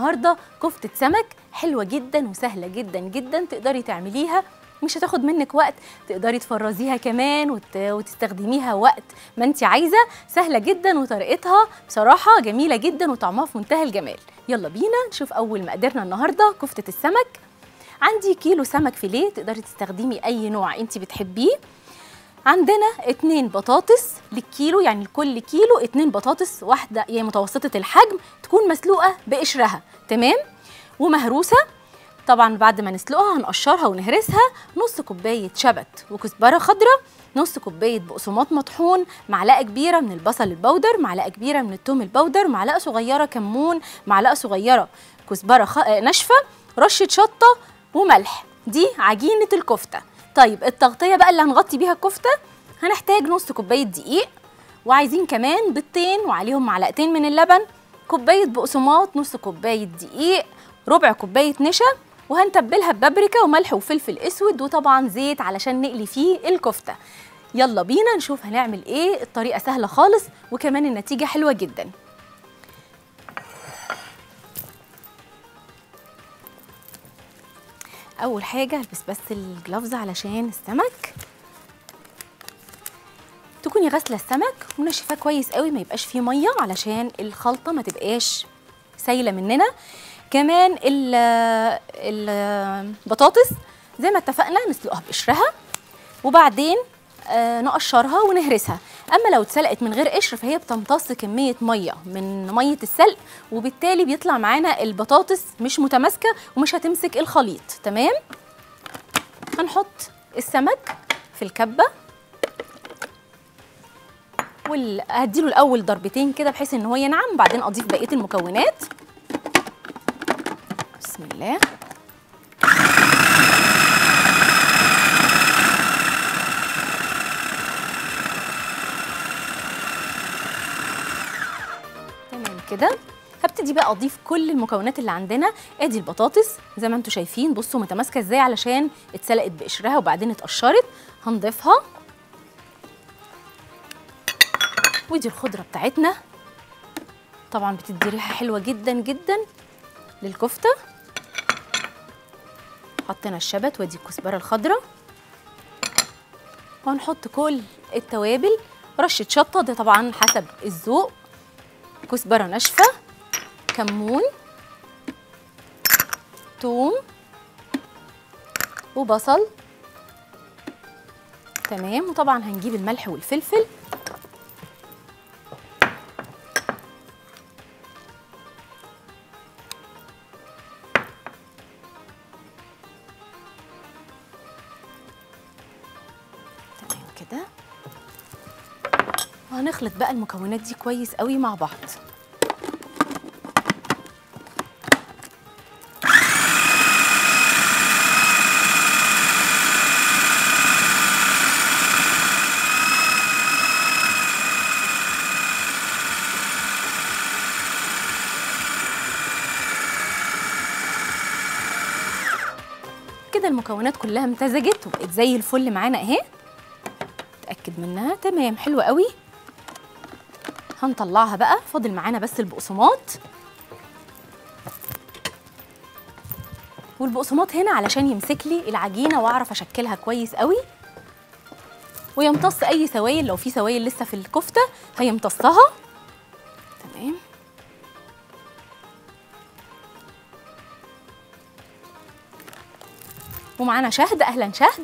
النهارده كفته سمك حلوه جدا وسهله جدا جدا تقدري تعمليها مش هتاخد منك وقت تقدري تفرزيها كمان وت... وتستخدميها وقت ما انت عايزه سهله جدا وطريقتها بصراحه جميله جدا وطعمها في منتهى الجمال يلا بينا نشوف اول مقاديرنا النهارده كفته السمك عندي كيلو سمك فيليه تقدري تستخدمي اي نوع انت بتحبيه عندنا اتنين بطاطس للكيلو يعني لكل كيلو اتنين بطاطس واحدة يعني متوسطة الحجم تكون مسلوقة بقشرها تمام ومهروسة طبعا بعد ما نسلقها هنقشرها ونهرسها نص كوباية شبت وكزبرة خضراء نص كوباية بقسماط مطحون معلقة كبيرة من البصل البودر معلقة كبيرة من الثوم البودر معلقة صغيرة كمون معلقة صغيرة كزبرة خ... ناشفة رشة شطة وملح دي عجينة الكفتة طيب التغطية بقى اللي هنغطي بيها الكفتة هنحتاج نص كوباية دقيق وعايزين كمان بيضتين وعليهم معلقتين من اللبن كوباية بقسماط نص كوباية دقيق ربع كوباية نشا وهنتبلها ببابريكا وملح وفلفل اسود وطبعا زيت علشان نقلي فيه الكفتة يلا بينا نشوف هنعمل ايه الطريقة سهلة خالص وكمان النتيجة حلوة جدا اول حاجه البس بس الجلافز علشان السمك تكوني غاسله السمك ونشفاه كويس قوي ما يبقاش فيه ميه علشان الخلطه ما تبقاش سايله مننا كمان البطاطس زي ما اتفقنا نسلقها بقشرها وبعدين آه نقشرها ونهرسها اما لو اتسلقت من غير قشر فهي بتمتص كميه ميه من ميه السلق وبالتالي بيطلع معانا البطاطس مش متماسكه ومش هتمسك الخليط تمام هنحط السمك في الكبه وال... هديله الاول ضربتين كده بحيث ان هو ينعم بعدين اضيف بقيه المكونات بسم الله كده هبتدي بقى اضيف كل المكونات اللي عندنا ادي البطاطس زي ما انتم شايفين بصوا متماسكه ازاي علشان اتسلقت بقشرها وبعدين اتقشرت هنضيفها ودي الخضره بتاعتنا طبعا بتدي ريحه حلوه جدا جدا للكفته حطينا الشبت ودي الكزبره الخضراء وهنحط كل التوابل رشه شطه ده طبعا حسب الذوق كزبرة ناشفة كمون توم وبصل تمام وطبعا هنجيب الملح والفلفل تمام كده وهنخلط بقى المكونات دي كويس قوي مع بعض كده المكونات كلها امتزجت وبقت زي الفل معانا اهي اتاكد منها تمام حلوه قوي هنطلعها بقى فاضل معانا بس البقسماط والبقسماط هنا علشان يمسك لي العجينه واعرف اشكلها كويس قوي ويمتص اي سوائل لو في سوائل لسه في الكفته هيمتصها تمام ومعانا شهد اهلا شهد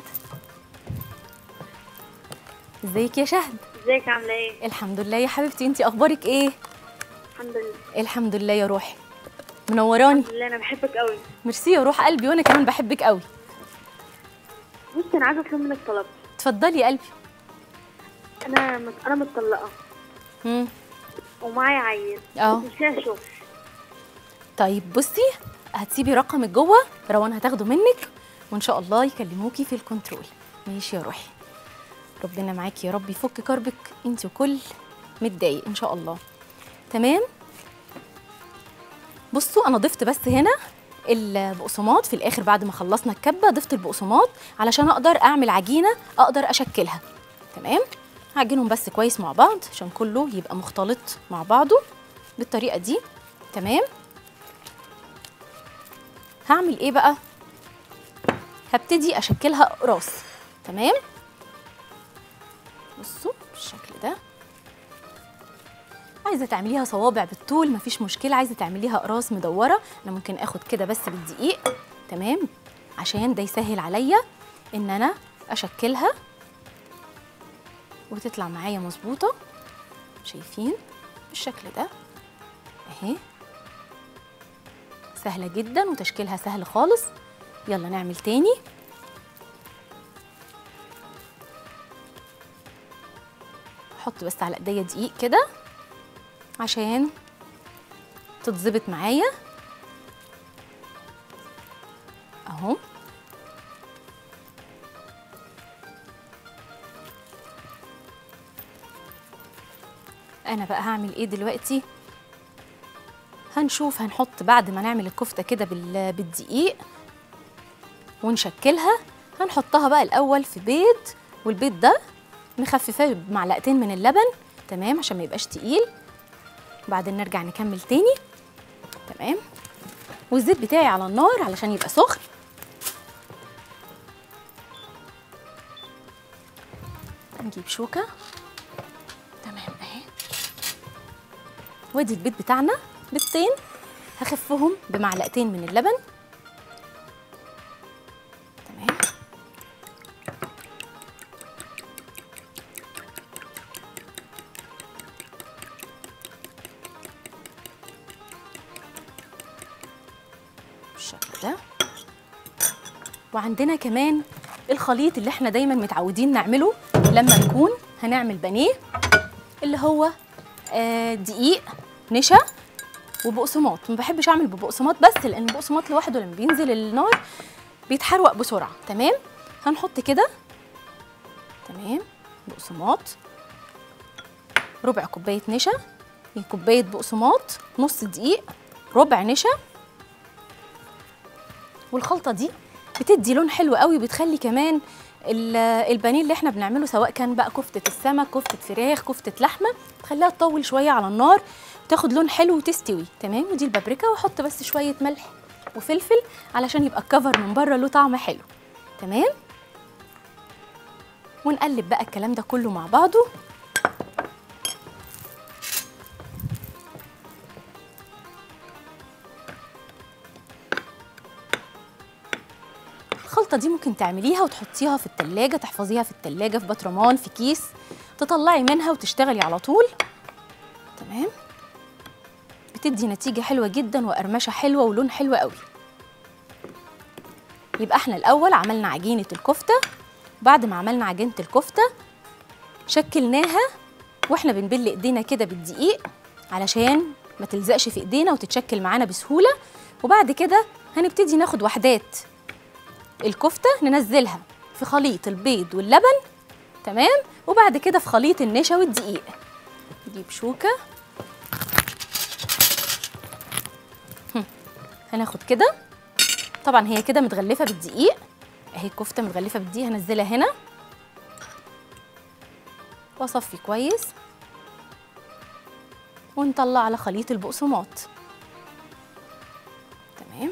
ازيك يا شهد ازيك عامله ايه الحمد لله يا حبيبتي انتي اخبارك ايه الحمد لله الحمد لله يا روحي منوراني الحمد لله انا بحبك قوي ميرسي يا روح قلبي وانا كمان بحبك قوي بصي انا عايزه اطلب منك طلب اتفضلي يا قلبي انا مت... انا متطلقه مم. ومعايا عيل اه. بس مش لاقي شغل طيب بصي هتسيبي رقمك جوه روان هتاخده منك وان شاء الله يكلموكي في الكنترول ماشي يا روحي ربنا معاكي يا رب يفك كربك انت وكل متضايق ان شاء الله تمام بصوا انا ضفت بس هنا البقسماط في الاخر بعد ما خلصنا الكبه ضفت البقسماط علشان اقدر اعمل عجينه اقدر اشكلها تمام هعجنهم بس كويس مع بعض عشان كله يبقى مختلط مع بعضه بالطريقه دي تمام هعمل ايه بقى هبتدي اشكلها اقراص تمام بصوا بالشكل ده عايزه تعمليها صوابع بالطول مفيش مشكله عايزه تعمليها اقراص مدوره انا ممكن اخد كده بس بالدقيق تمام عشان ده يسهل عليا ان انا اشكلها وتطلع معايا مظبوطه شايفين بالشكل ده اهي سهله جدا وتشكيلها سهل خالص يلا نعمل تاني احط بس على ايديا دقيق كده عشان تتظبط معايا اهو انا بقى هعمل ايه دلوقتي هنشوف هنحط بعد ما نعمل الكفته كده بال- بالدقيق ونشكلها هنحطها بقى الاول في بيض والبيض ده نخففاه بمعلقتين من اللبن تمام عشان ما يبقاش تقيل وبعدين نرجع نكمل تاني تمام والزيت بتاعي على النار علشان يبقى سخن نجيب شوكة تمام اهي وادي البيض بتاعنا بيضتين هخفهم بمعلقتين من اللبن تمام بالشكل ده وعندنا كمان الخليط اللي احنا دايما متعودين نعمله لما نكون هنعمل بانيه اللي هو آه، دقيق نشا وبقسماط ما بحبش اعمل ببقسماط بس لان البقسماط لوحده لما بينزل النار بيتحروق بسرعه تمام هنحط كده تمام بقسماط ربع كوبايه نشا كوبايه بقسماط نص دقيق ربع نشا والخلطه دي بتدي لون حلو قوي بتخلي كمان ال- البانيه اللي احنا بنعمله سواء كان بقى كفته السمك كفته فراخ كفته لحمه تخليها تطول شويه على النار تاخد لون حلو وتستوي تمام ودي البابريكا واحط بس شويه ملح وفلفل علشان يبقى الكفر من بره له طعم حلو تمام ونقلب بقى الكلام ده كله مع بعضه الخلطة دي ممكن تعمليها وتحطيها في التلاجة تحفظيها في التلاجة في بطرمان في كيس تطلعي منها وتشتغلي على طول تمام بتدي نتيجة حلوة جدا وقرمشة حلوة ولون حلو قوي يبقى احنا الأول عملنا عجينة الكفتة بعد ما عملنا عجينة الكفتة شكلناها واحنا بنبل ايدينا كده بالدقيق علشان ما تلزقش في ايدينا وتتشكل معانا بسهولة وبعد كده هنبتدي ناخد وحدات الكفته ننزلها في خليط البيض واللبن تمام وبعد كده في خليط النشا والدقيق نجيب شوكه هم، هناخد كده طبعا هي كده متغلفه بالدقيق اهي الكفته متغلفه بالدقيق هنزلها هنا واصفي كويس ونطلع على خليط البقسماط تمام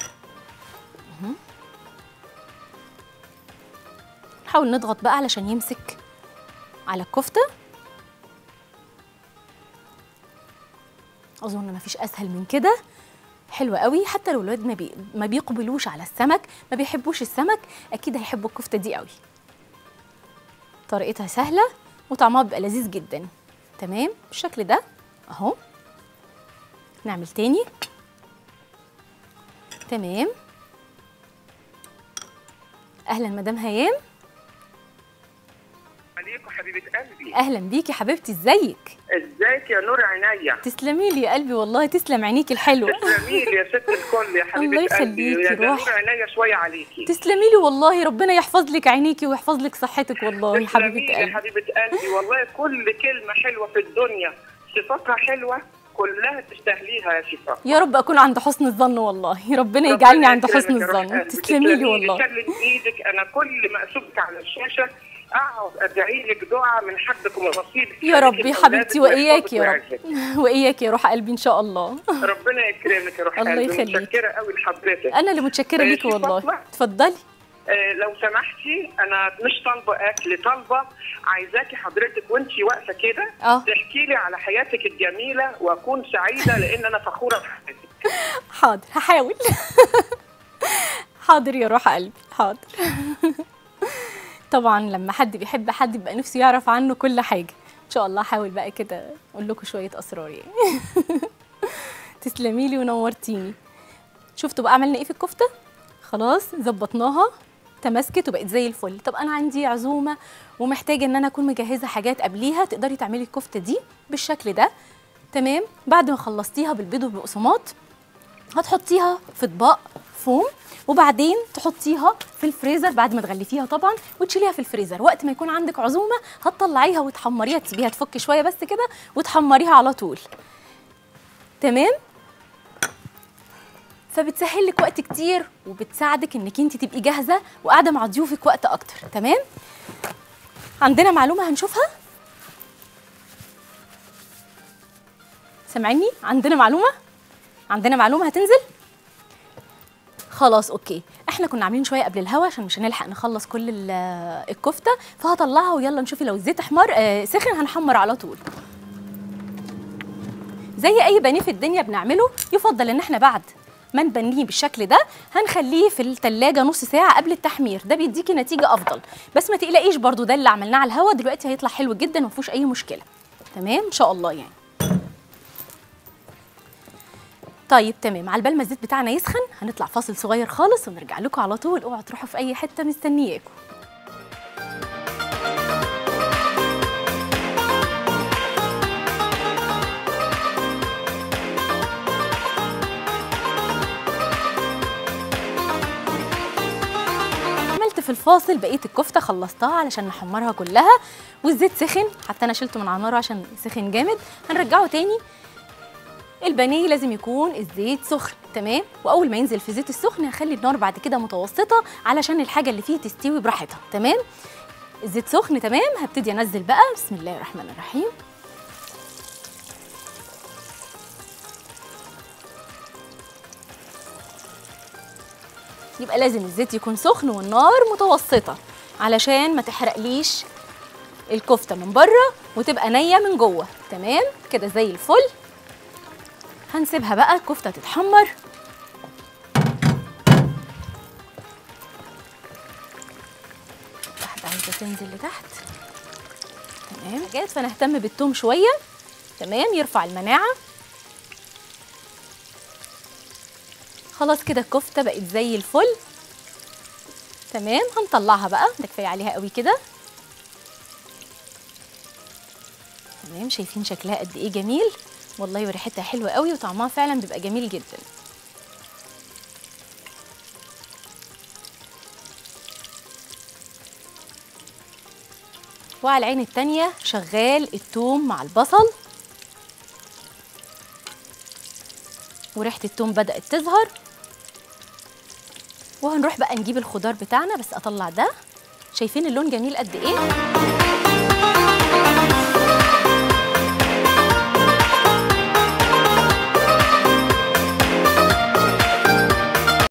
نحاول نضغط بقى علشان يمسك على الكفتة أظن مفيش أسهل من كده حلوة قوي حتى لو الولاد ما, بي... ما بيقبلوش على السمك ما بيحبوش السمك أكيد هيحبوا الكفتة دي قوي طريقتها سهلة وطعمها بيبقى لذيذ جدا تمام بالشكل ده أهو نعمل تاني تمام أهلا مدام هيام عليكم حبيبة قلبي اهلا بيكي حبيبتي ازيك ازيك يا نور عينيا تسلمي لي يا قلبي والله تسلم عينيكي الحلوه تسلمي لي يا ست الكل يا حبيبة الله قلبي يخليكي، يا ده روح. نور عينيا شوية عليكي تسلمي لي والله ربنا يحفظ لك عينيكي ويحفظ لك صحتك والله تسلمي حبيبه لي يا قلبي حبيبة قلبي والله كل كلمة حلوة في الدنيا صفاتها حلوة كلها تستاهليها يا شفا يا رب اكون عند حسن الظن والله ربنا يجعلني عند حسن يكرمك يا روح الظن قلبي. تسلمي لي تسلمي والله سلم ايدك انا كل ما اشوفك على الشاشة اقعد ادعي لك دعاء من حدكم ونصيبك يا رب يا حبيبتي واياك يا رب واياك يا روح قلبي ان شاء الله ربنا يكرمك يا روح الله قلبي يخليك. متشكره قوي لحضرتك انا اللي متشكره آه، ليكي في والله فاطمة؟ اتفضلي آه، لو سمحتي انا مش طالبه اكل طالبه عايزاكي حضرتك وانت واقفه كده اه تحكي لي على حياتك الجميله واكون سعيده لان انا فخوره بحياتك حاضر هحاول حاضر يا روح قلبي حاضر طبعا لما حد بيحب حد بيبقى نفسه يعرف عنه كل حاجه ان شاء الله هحاول بقى كده اقول لكم شويه اسرار يعني تسلمي لي ونورتيني شفتوا بقى عملنا ايه في الكفته خلاص ظبطناها تماسكت وبقت زي الفل طب انا عندي عزومه ومحتاجه ان انا اكون مجهزه حاجات قبليها تقدري تعملي الكفته دي بالشكل ده تمام بعد ما خلصتيها بالبيض والبقسماط هتحطيها في اطباق فوم وبعدين تحطيها في الفريزر بعد ما تغلفيها طبعا وتشيليها في الفريزر وقت ما يكون عندك عزومه هتطلعيها وتحمريها تسيبيها تفك شويه بس كده وتحمريها على طول تمام فبتسهل لك وقت كتير وبتساعدك انك انت تبقي جاهزه وقاعده مع ضيوفك وقت اكتر تمام عندنا معلومه هنشوفها سامعيني عندنا معلومه عندنا معلومه هتنزل خلاص اوكي احنا كنا عاملين شويه قبل الهوا عشان مش هنلحق نخلص كل ال- الكفته فهطلعها ويلا نشوفي لو الزيت احمر آه سخن هنحمر على طول زي اي بانيه في الدنيا بنعمله يفضل ان احنا بعد ما نبنيه بالشكل ده هنخليه في التلاجة نص ساعة قبل التحمير ده بيديكي نتيجة أفضل بس ما تقلقيش برضو ده اللي عملناه على الهوا دلوقتي هيطلع حلو جدا ومفيهوش أي مشكلة تمام إن شاء الله يعني طيب تمام على بال ما الزيت بتاعنا يسخن هنطلع فاصل صغير خالص ونرجع لكم على طول اوعوا تروحوا في اي حته مستنياكم عملت في الفاصل بقيه الكفته خلصتها علشان نحمرها كلها والزيت سخن حتى انا شلته من على النار عشان سخن جامد هنرجعه تاني البانيه لازم يكون الزيت سخن تمام واول ما ينزل في الزيت السخن هخلي النار بعد كده متوسطه علشان الحاجه اللي فيه تستوي براحتها تمام الزيت سخن تمام هبتدي انزل بقى بسم الله الرحمن الرحيم يبقى لازم الزيت يكون سخن والنار متوسطه علشان ما تحرقليش الكفته من بره وتبقى نيه من جوه تمام كده زي الفل هنسيبها بقى الكفته تتحمر واحده عايزه تنزل لتحت تمام جات فانا اهتم بالثوم شويه تمام يرفع المناعه خلاص كده الكفته بقت زي الفل تمام هنطلعها بقى ده كفايه عليها قوي كده تمام شايفين شكلها قد ايه جميل والله وريحتها حلوه قوي وطعمها فعلا بيبقى جميل جدا وعلى العين التانية شغال التوم مع البصل وريحة التوم بدأت تظهر وهنروح بقى نجيب الخضار بتاعنا بس أطلع ده شايفين اللون جميل قد إيه